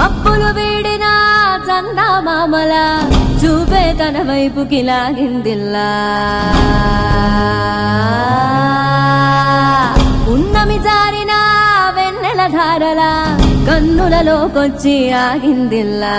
మప్పులు వీడిన చందమామల చూపే తన వైపుకి లాగిందిల్లా ఉన్నమి జారిన వెన్నెల ధారల కన్నులలోకొచ్చి ఆగిందిల్లా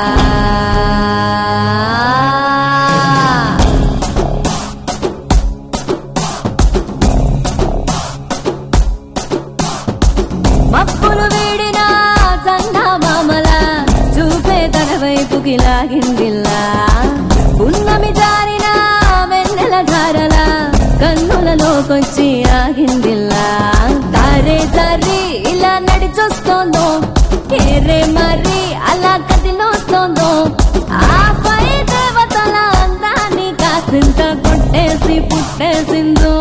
మప్పులు వీడిన చందమామల చూపే తన వైపుకి లాగిందిల్లా ఉన్నమి జారిన వెన్నెల ధారల కన్నులలోకొచ్చి ఆగిందిల్లా తారే తర్రి ఇలా నడిచొస్తోందో ఏరే మరి అలా కదిలోస్తోందో ఆ పై దేవతల అందాన్ని కాసింత కొట్టేసి పుట్టేసిందో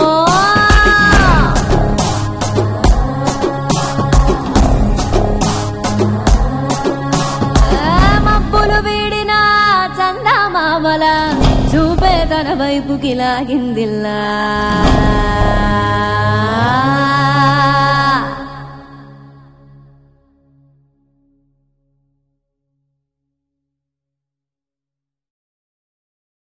ఆ మబ్బులు వీడిన చందమామల చూపే తన వైపుకి లాగిందిల్లా